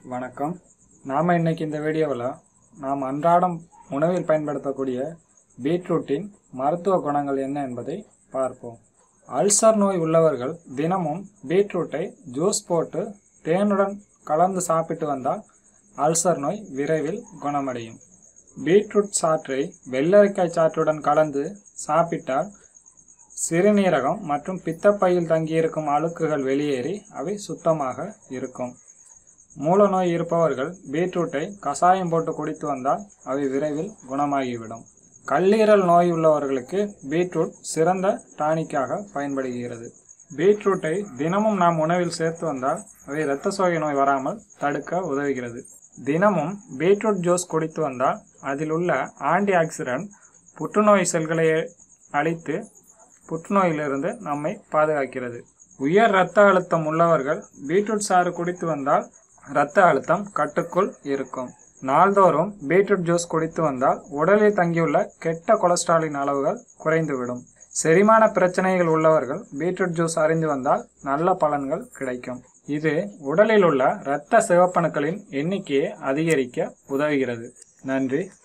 வணக்கம் நாம் இன்னைக்கு இந்த வீடியோவில் நாம் அன்றாடம் உணவில் பயன்படுத்தக்கூடிய பீட்ரூட்டின் மருத்துவ குணங்கள் என்ன என்பதை பார்ப்போம் அல்சர் நோய் உள்ளவர்கள் தினமும் பீட்ரூட்டை ஜூஸ் போட்டு தேனுடன் கலந்து சாப்பிட்டு வந்தால் அல்சர் நோய் விரைவில் குணமடையும் பீட்ரூட் சாற்றை வெள்ளரிக்காய் சாற்றுடன் கலந்து சாப்பிட்டால் சிறுநீரகம் மற்றும் பித்தப்பையில் தங்கியிருக்கும் அழுக்குகள் வெளியேறி அவை சுத்தமாக இருக்கும் மூலநோய் இருப்பவர்கள் பீட்ரூட்டை கசாயம் போட்டு குடித்து வந்தால் அவை விரைவில் குணமாகிவிடும் கல்லீரல் நோய் உள்ளவர்களுக்கு பீட்ரூட் சிறந்த டானிக்காக பயன்படுகிறது பீட்ரூட்டை தினமும் நாம் உணவில் சேர்த்து வந்தால் அவை இரத்த சோகை நோய் வராமல் தடுக்க உதவுகிறது தினமும் பீட்ரூட் ஜூஸ் குடித்து வந்தால் அதில் உள்ள ஆன்டி ஆக்சிடென்ட் புற்றுநோய் செல்களை அழித்து புற்றுநோயிலிருந்து நம்மை பாதுகாக்கிறது உயர் இரத்த அழுத்தம் உள்ளவர்கள் பீட்ரூட் சாறு குடித்து வந்தால் இரத்த அழுத்தம் கட்டுக்குள் இருக்கும் நாள்தோறும் பீட்ரூட் ஜூஸ் குடித்து வந்தால் உடலில் தங்கியுள்ள கெட்ட கொலஸ்ட்ராலின் அளவுகள் குறைந்துவிடும் செரிமான பிரச்சனைகள் உள்ளவர்கள் பீட்ரூட் ஜூஸ் அறிந்து வந்தால் நல்ல பலன்கள் கிடைக்கும் இது உடலில் உள்ள இரத்த சிவப்பணுக்களின் எண்ணிக்கையை அதிகரிக்க உதவுகிறது நன்றி